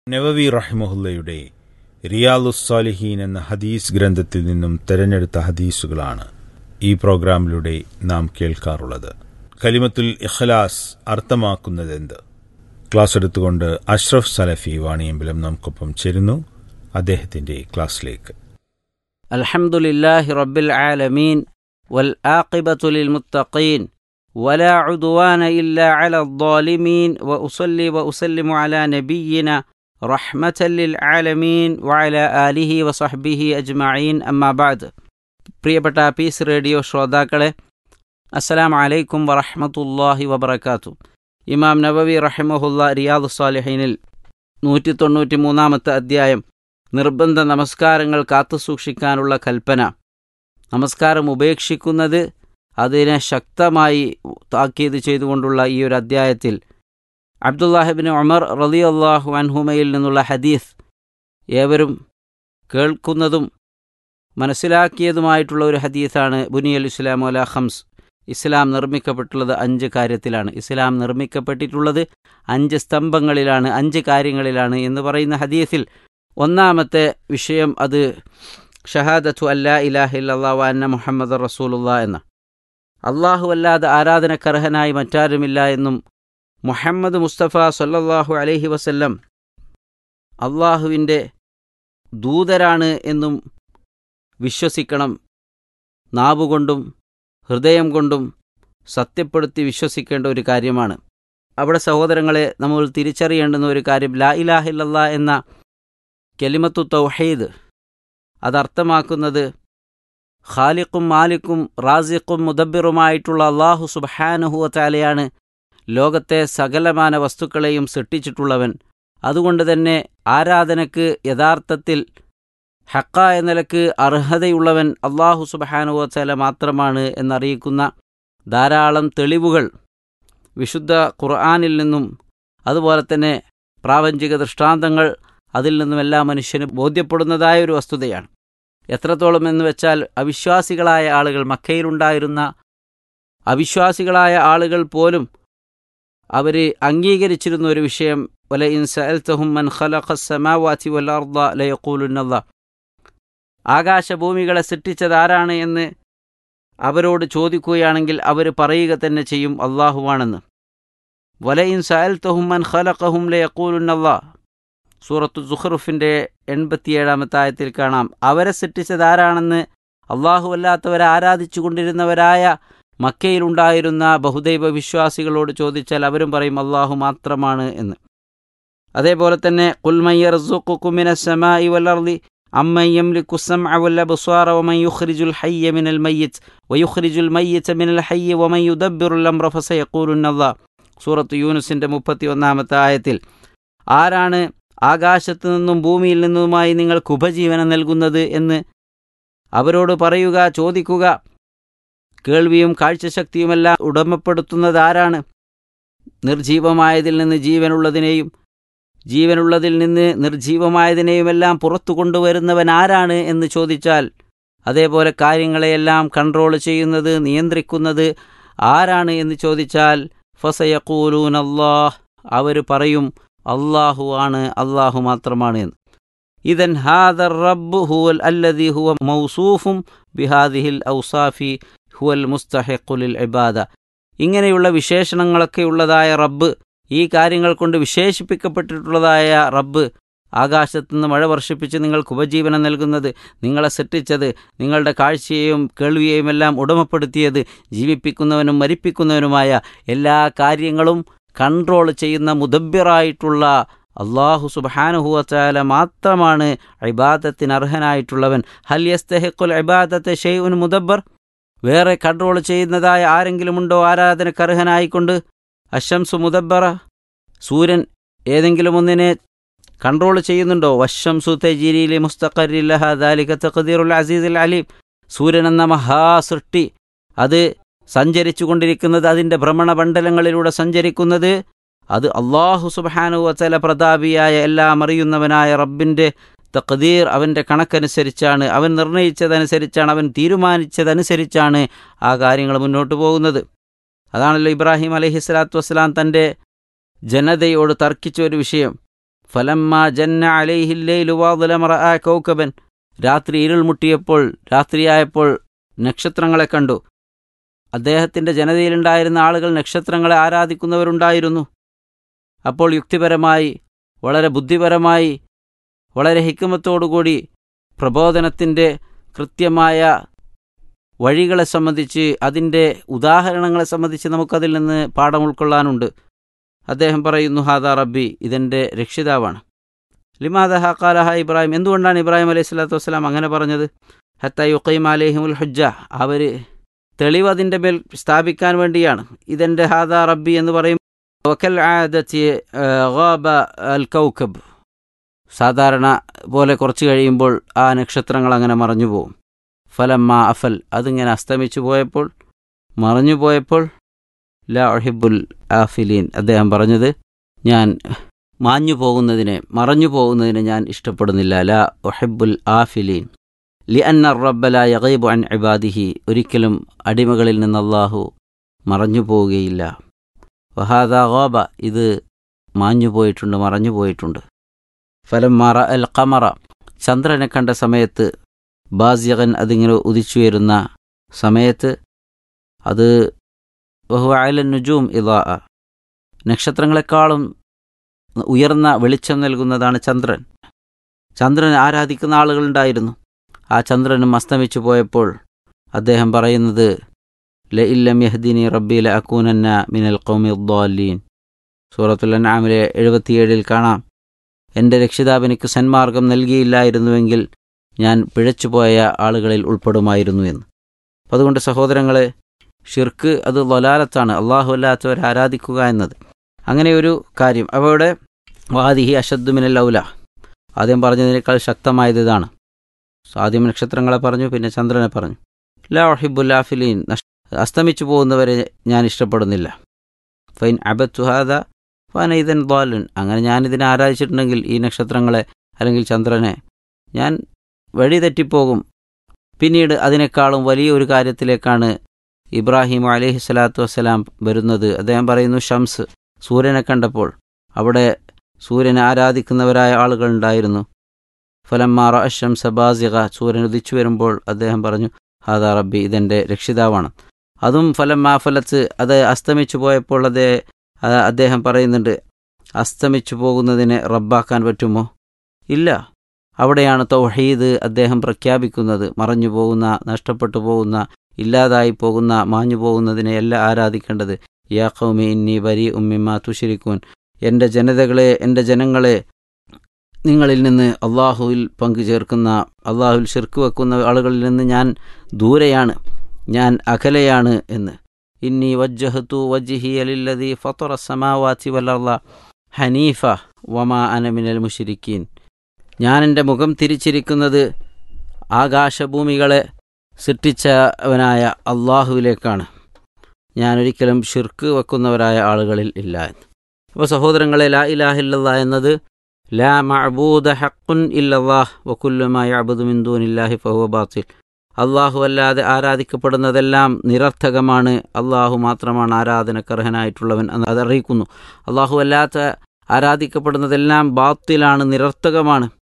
നവവി റഹിമഹുല്ലയുടെ റിയാലുസ്സാലിഹീൻ എന്ന ഹദീസ് ഗ്രന്ഥത്തിൽ നിന്നും തെരഞ്ഞെടുത്ത ഹദീസുകളാണ് ഈ പ്രോഗ്രാമിലൂടെ നാം കേൾക്കാറുള്ളത് കലിമത്തുൽ ഇഖ്ലാസ് അർത്ഥമാക്കുന്നതെന്ത് ക്ലാസ് എടുത്തുകൊണ്ട് അഷ്റഫ് സലഫി വാണിയമ്പലം നമുക്കൊപ്പം ചേരുന്നു അദ്ദേഹത്തിന്റെ ക്ലാസ്സിലേക്ക് الحمد لله رب العالمين والآقبة للمتقين ولا عدوان إلا على الظالمين وأصلي وأسلم على نبينا رحمة للعالمين وعلى آله وصحبه أجمعين أما بعد പ്രിയപ്പെട്ട പീസ് റേഡിയോ ശ്രോതാക്കളെ അസ്സലാം അലൈക്കും വറഹമത്തല്ലാഹി വബർക്കാത്തു ഇമാം നബവി റഹിമഹുല്ല റിയാദു സാലിഹീനിൽ നൂറ്റി തൊണ്ണൂറ്റി മൂന്നാമത്തെ അധ്യായം നിർബന്ധ നമസ്കാരങ്ങൾ കാത്തുസൂക്ഷിക്കാനുള്ള കൽപ്പന നമസ്കാരം ഉപേക്ഷിക്കുന്നത് അതിനെ ശക്തമായി താക്കീത് ചെയ്തുകൊണ്ടുള്ള ഈ ഒരു അധ്യായത്തിൽ അബ്ദുല്ലാഹിബിൻ ഉമർ റലി അള്ളാഹു അൻഹുമയിൽ നിന്നുള്ള ഹദീസ് ഏവരും കേൾക്കുന്നതും മനസ്സിലാക്കിയതുമായിട്ടുള്ള ഒരു ഹദീസാണ് ബുനിയൽ ഇസ്ലാം അല ഹംസ് ഇസ്ലാം നിർമ്മിക്കപ്പെട്ടുള്ളത് അഞ്ച് കാര്യത്തിലാണ് ഇസ്ലാം നിർമ്മിക്കപ്പെട്ടിട്ടുള്ളത് അഞ്ച് സ്തംഭങ്ങളിലാണ് അഞ്ച് കാര്യങ്ങളിലാണ് എന്ന് പറയുന്ന ഹദീസിൽ ഒന്നാമത്തെ വിഷയം അത് ഷഹാദത്തു അല്ലാ ഇലാഹില്ലാ അന്ന മുഹമ്മദ് റസൂലുള്ള എന്ന അള്ളാഹു അല്ലാതെ ആരാധനക്കർഹനായി മറ്റാരുമില്ല എന്നും മുഹമ്മദ് മുസ്തഫ സല്ലല്ലാഹു അലൈഹി വസല്ലം അള്ളാഹുവിൻ്റെ ദൂതരാണ് എന്നും വിശ്വസിക്കണം നാവുകൊണ്ടും ഹൃദയം കൊണ്ടും സത്യപ്പെടുത്തി വിശ്വസിക്കേണ്ട ഒരു കാര്യമാണ് അവിടെ സഹോദരങ്ങളെ നമ്മൾ തിരിച്ചറിയേണ്ടുന്ന ഒരു കാര്യം ലാ ഇലാഹില്ല എന്ന കെലിമത്തു തൗഹീദ് അതർത്ഥമാക്കുന്നത് ഖാലിഖും മാലിക്കും റാസിഖും മുദബ്ബിറുമായിട്ടുള്ള അള്ളാഹു സുബഹാനുഹുവ താലയാണ് ലോകത്തെ സകലമാന വസ്തുക്കളെയും സൃഷ്ടിച്ചിട്ടുള്ളവൻ അതുകൊണ്ട് തന്നെ ആരാധനയ്ക്ക് യഥാർത്ഥത്തിൽ ഹക്കായ നിലക്ക് അർഹതയുള്ളവൻ അള്ളാഹു സുബഹാനുവല മാത്രമാണ് എന്നറിയിക്കുന്ന ധാരാളം തെളിവുകൾ വിശുദ്ധ ഖുർആാനിൽ നിന്നും അതുപോലെ തന്നെ പ്രാപഞ്ചിക ദൃഷ്ടാന്തങ്ങൾ അതിൽ നിന്നും എല്ലാ മനുഷ്യനും ബോധ്യപ്പെടുന്നതായ ഒരു വസ്തുതയാണ് എത്രത്തോളം എന്ന് വെച്ചാൽ അവിശ്വാസികളായ ആളുകൾ മക്കയിലുണ്ടായിരുന്ന അവിശ്വാസികളായ ആളുകൾ പോലും അവർ അംഗീകരിച്ചിരുന്ന ഒരു വിഷയം വല ഇൻ സഅൽതഹും മൻ ഖലഖ സമാവാതി വൽ അർദ ലയഖൂലുന്നല്ലാ ആകാശഭൂമികളെ സൃഷ്ടിച്ചതാരാണ് എന്ന് അവരോട് ചോദിക്കുകയാണെങ്കിൽ അവർ പറയുക തന്നെ ചെയ്യും അള്ളാഹുവാണെന്ന് വല ഇൻ സഅൽതഹും മൻ ഖലഖഹും ലയഖൂലുന്നല്ലാ സൂറത്തു സുഹറുഫിൻ്റെ എൺപത്തിയേഴാമത്തെ ആയത്തിൽ കാണാം അവരെ സൃഷ്ടിച്ചതാരാണെന്ന് അള്ളാഹു അല്ലാത്തവരെ ആരാധിച്ചു കൊണ്ടിരുന്നവരായ മക്കയിലുണ്ടായിരുന്ന ബഹുദൈവ വിശ്വാസികളോട് ചോദിച്ചാൽ അവരും പറയും അള്ളാഹു മാത്രമാണ് എന്ന് അതേപോലെ തന്നെ കുൽമയ്യർ സമായി വല്ലർലി أمن يملك السمع والأبصار ومن يخرج الحي من الميت ويخرج الميت من الحي ومن يدبر الأمر فسيقولن الله സൂറത്ത് യൂനുസിൻ്റെ മുപ്പത്തി ഒന്നാമത്തെ ആയത്തിൽ ആരാണ് ആകാശത്തു നിന്നും ഭൂമിയിൽ നിന്നുമായി നിങ്ങൾക്ക് ഉപജീവനം നൽകുന്നത് എന്ന് അവരോട് പറയുക ചോദിക്കുക കേൾവിയും കാഴ്ചശക്തിയുമെല്ലാം ഉടമപ്പെടുത്തുന്നത് ആരാണ് നിർജീവമായതിൽ നിന്ന് ജീവനുള്ളതിനെയും ജീവനുള്ളതിൽ നിന്ന് നിർജീവമായതിനെയുമെല്ലാം പുറത്തു കൊണ്ടുവരുന്നവൻ ആരാണ് എന്ന് ചോദിച്ചാൽ അതേപോലെ കാര്യങ്ങളെയെല്ലാം കൺട്രോൾ ചെയ്യുന്നത് നിയന്ത്രിക്കുന്നത് ആരാണ് എന്ന് ചോദിച്ചാൽ ഫസയക്കൂലൂൻ അള്ളാഹ് അവർ പറയും അള്ളാഹു ആണ് അള്ളാഹു മാത്രമാണ് എന്ന് ഇതൻ ഹാദർ റബ്ബ് ഹുവൽ അല്ലദി ഹുവ മൗസൂഫും ബിഹാദിഹിൽ ഔസാഫി ഹുവൽ മുസ്തഹിഖുലിൽ ഇബാദ ഇങ്ങനെയുള്ള വിശേഷണങ്ങളൊക്കെ ഉള്ളതായ റബ്ബ് ഈ കാര്യങ്ങൾ കൊണ്ട് വിശേഷിപ്പിക്കപ്പെട്ടിട്ടുള്ളതായ റബ്ബ് ആകാശത്തുനിന്ന് മഴ വർഷിപ്പിച്ച് നിങ്ങൾക്ക് ഉപജീവനം നൽകുന്നത് നിങ്ങളെ സൃഷ്ടിച്ചത് നിങ്ങളുടെ കാഴ്ചയെയും കേൾവിയെയും എല്ലാം ഉടമപ്പെടുത്തിയത് ജീവിപ്പിക്കുന്നവനും മരിപ്പിക്കുന്നവനുമായ എല്ലാ കാര്യങ്ങളും കൺട്രോൾ ചെയ്യുന്ന മുദബ്ബിറായിട്ടുള്ള അള്ളാഹു സുബാനുഹുവച്ചാല മാത്രമാണ് ഇബാദത്തിന് അർഹനായിട്ടുള്ളവൻ ഹൽ യസ്തഹിഖുൽ ഇബാദത്തെ ഷെയ്ഉൻ മുദബ്ബർ വേറെ കൺട്രോൾ ചെയ്യുന്നതായ ആരെങ്കിലുമുണ്ടോ ആരാധനക്ക് അർഹനായിക്കൊണ്ട് അശംസു മുദബ്ബറ സൂര്യൻ ഏതെങ്കിലും ഒന്നിനെ കൺട്രോൾ ചെയ്യുന്നുണ്ടോ വശംസു തെജിരിയിലെ മുസ്തഖറില്ലഹ ദാലിക തഖദീറുൽ അസീസുൽ അലീം സൂര്യൻ എന്ന മഹാസൃഷ്ടി അത് സഞ്ചരിച്ചു കൊണ്ടിരിക്കുന്നത് അതിൻ്റെ ഭ്രമണമണ്ഡലങ്ങളിലൂടെ സഞ്ചരിക്കുന്നത് അത് അള്ളാഹു സുബാനു വച്ചല പ്രതാപിയായ എല്ലാം അറിയുന്നവനായ റബ്ബിൻ്റെ തഖദീർ അവൻ്റെ കണക്കനുസരിച്ചാണ് അവൻ നിർണയിച്ചതനുസരിച്ചാണ് അവൻ തീരുമാനിച്ചതനുസരിച്ചാണ് ആ കാര്യങ്ങൾ മുന്നോട്ട് പോകുന്നത് അതാണല്ലോ ഇബ്രാഹിം അലഹിസ്ലാത്തു വസ്സലാം തൻ്റെ ജനതയോട് തർക്കിച്ച ഒരു വിഷയം ഫലമ്മ ജന്ന അലൈഹില്ലയിലുവാതുലമറ ആ കൗക്കബൻ രാത്രി ഇരുൾ മുട്ടിയപ്പോൾ രാത്രിയായപ്പോൾ നക്ഷത്രങ്ങളെ കണ്ടു അദ്ദേഹത്തിൻ്റെ ജനതയിലുണ്ടായിരുന്ന ആളുകൾ നക്ഷത്രങ്ങളെ ആരാധിക്കുന്നവരുണ്ടായിരുന്നു അപ്പോൾ യുക്തിപരമായി വളരെ ബുദ്ധിപരമായി വളരെ ഹിക്കുമത്തോടുകൂടി പ്രബോധനത്തിൻ്റെ കൃത്യമായ വഴികളെ സംബന്ധിച്ച് അതിൻ്റെ ഉദാഹരണങ്ങളെ സംബന്ധിച്ച് നമുക്കതിൽ നിന്ന് പാഠം ഉൾക്കൊള്ളാനുണ്ട് അദ്ദേഹം പറയുന്നു ഹാദാ റബ്ബി ഇതെൻ്റെ രക്ഷിതാവാണ് ലിമാദ ഹക്കാലഹ ഇബ്രാഹിം എന്തുകൊണ്ടാണ് ഇബ്രാഹിം അലൈഹി സ്വലാത്തു വസ്സലാം അങ്ങനെ പറഞ്ഞത് ഹത്ത യുക്കൈം അലൈഹിമുൽ ഹുജ്ജ അവർ തെളിവ് അതിൻ്റെ മേൽ സ്ഥാപിക്കാൻ വേണ്ടിയാണ് ഇതെൻ്റെ ഹാദാ റബ്ബി എന്ന് പറയും വക്കൽ ആദത്തി ഗാബ അൽ കൗക്കബ് സാധാരണ പോലെ കുറച്ച് കഴിയുമ്പോൾ ആ നക്ഷത്രങ്ങൾ അങ്ങനെ മറഞ്ഞു പോകും ഫലമ്മ അഫൽ അതിങ്ങനെ അസ്തമിച്ചു പോയപ്പോൾ മറഞ്ഞു പോയപ്പോൾ ല ഒഹിബുൽ ആഫിലീൻ അദ്ദേഹം പറഞ്ഞത് ഞാൻ മാഞ്ഞു പോകുന്നതിനെ മറഞ്ഞു പോകുന്നതിനെ ഞാൻ ഇഷ്ടപ്പെടുന്നില്ല ല ഒഹിബുൽ ആഫിലീൻ ലി അന്ന റബ്ബല യഗൈബു അൻ ഇബാദിഹി ഒരിക്കലും അടിമകളിൽ നിന്ന് അള്ളാഹു മറഞ്ഞു പോവുകയില്ല വഹാദ ഗോബ ഇത് മാഞ്ഞു പോയിട്ടുണ്ട് മറഞ്ഞു പോയിട്ടുണ്ട് ഫലം മറ അൽ ഖമറ ചന്ദ്രനെ കണ്ട സമയത്ത് ബാസിയകൻ അതിങ്ങനെ ഉദിച്ചു വരുന്ന സമയത്ത് അത് ബഹു അയലൻ നുജൂം ഇതാ നക്ഷത്രങ്ങളെക്കാളും ഉയർന്ന വെളിച്ചം നൽകുന്നതാണ് ചന്ദ്രൻ ചന്ദ്രൻ ആരാധിക്കുന്ന ആളുകളുണ്ടായിരുന്നു ആ ചന്ദ്രനും അസ്തമിച്ചു പോയപ്പോൾ അദ്ദേഹം പറയുന്നത് ല ഇല്ലം യഹ്ദിനി റബ്ബില അക്കൂനന്ന മിനൽ കൗമി ഉദ്ദാലീൻ സൂറത്തുൽ അൻആമിലെ എഴുപത്തിയേഴിൽ കാണാം എൻ്റെ രക്ഷിതാവ് എനിക്ക് സന്മാർഗം നൽകിയില്ലായിരുന്നുവെങ്കിൽ ഞാൻ പിഴച്ചുപോയ ആളുകളിൽ ഉൾപ്പെടുമായിരുന്നു എന്ന് അപ്പം അതുകൊണ്ട് സഹോദരങ്ങളെ ഷിർക്ക് അത് ലൊലാലത്താണ് അള്ളാഹു അല്ലാത്തവരെ ആരാധിക്കുക എന്നത് അങ്ങനെ ഒരു കാര്യം അവയുടെ വാദിഹി അഷദ്ദുമിനൽ ഔല ആദ്യം പറഞ്ഞതിനേക്കാൾ ശക്തമായത് ഇതാണ് ആദ്യം നക്ഷത്രങ്ങളെ പറഞ്ഞു പിന്നെ ചന്ദ്രനെ പറഞ്ഞു ലാ ഒഹിബുല്ലാഫിലീൻ അസ്തമിച്ചു പോകുന്നവരെ ഞാൻ ഇഷ്ടപ്പെടുന്നില്ല ഫൈൻ അബത്തുഹാദ ഫാന ഇതൻ ദ്വാലുൻ അങ്ങനെ ഞാനിതിനെ ആരാധിച്ചിട്ടുണ്ടെങ്കിൽ ഈ നക്ഷത്രങ്ങളെ അല്ലെങ്കിൽ ചന്ദ്രനെ ഞാൻ വഴി തെറ്റിപ്പോകും പിന്നീട് അതിനേക്കാളും വലിയ ഒരു കാര്യത്തിലേക്കാണ് ഇബ്രാഹിം അലഹി സ്വലാത്തു വസ്സലാം വരുന്നത് അദ്ദേഹം പറയുന്നു ഷംസ് സൂര്യനെ കണ്ടപ്പോൾ അവിടെ സൂര്യനെ ആരാധിക്കുന്നവരായ ആളുകളുണ്ടായിരുന്നു ഫലമ്മാറ അഷംസ ബാസിക സൂര്യൻ ഉദിച്ചു വരുമ്പോൾ അദ്ദേഹം പറഞ്ഞു ഹാദാ റബ്ബി ഇതെൻ്റെ രക്ഷിതാവാണ് അതും ഫലം മാഫലത്ത് അത് അസ്തമിച്ചു പോയപ്പോൾ അതേ അദ്ദേഹം പറയുന്നുണ്ട് അസ്തമിച്ചു പോകുന്നതിനെ റബ്ബാക്കാൻ പറ്റുമോ ഇല്ല അവിടെയാണ് തൗഹീദ് അദ്ദേഹം പ്രഖ്യാപിക്കുന്നത് മറഞ്ഞു പോകുന്ന നഷ്ടപ്പെട്ടു പോകുന്ന ഇല്ലാതായി പോകുന്ന മാഞ്ഞു പോകുന്നതിനെ എല്ലാം ആരാധിക്കേണ്ടത് യാ കൗമി ഇന്നി ബരി ഉമ്മിമ്മ തുഷിരിക്കൂൻ എൻ്റെ ജനതകളെ എൻ്റെ ജനങ്ങളെ നിങ്ങളിൽ നിന്ന് അള്ളാഹുവിൽ പങ്കുചേർക്കുന്ന അള്ളാഹുവിൽ ഷിർക്ക് വെക്കുന്ന ആളുകളിൽ നിന്ന് ഞാൻ ദൂരെയാണ് ഞാൻ അകലെയാണ് എന്ന് ഇന്നി വജ്ജഹത്തു വജ്ഹി അലില്ലതി ഫത്തുറ സമാവാത്തി വല്ലർല ഹനീഫ വമാ അനമിനൽ മുഷിരിക്കീൻ ഞാൻ എൻ്റെ മുഖം തിരിച്ചിരിക്കുന്നത് ആകാശഭൂമികളെ സൃഷ്ടിച്ചവനായ അള്ളാഹുവിലേക്കാണ് ഞാനൊരിക്കലും ഷിർക്ക് വെക്കുന്നവരായ ആളുകളിൽ ഇല്ല എന്ന് അപ്പോൾ സഹോദരങ്ങളെ ലാ ഇലാഹില്ല എന്നത് ലാ മഅബൂദ ഹക്കുൻ ഇല്ലല്ലാഹ് വക്കുല്ലുമായ അബുദുമിന്ദൂനില്ലാഹി ഫഹുവ ബാത്തിൽ അള്ളാഹു അല്ലാതെ ആരാധിക്കപ്പെടുന്നതെല്ലാം നിരർത്ഥകമാണ് അള്ളാഹു മാത്രമാണ് ആരാധനക്കർഹനായിട്ടുള്ളവൻ എന്ന് അത് അറിയിക്കുന്നു അള്ളാഹു അല്ലാത്ത ആരാധിക്കപ്പെടുന്നതെല്ലാം ബാത്തിലാണ് നിരർത്ഥകമാണ്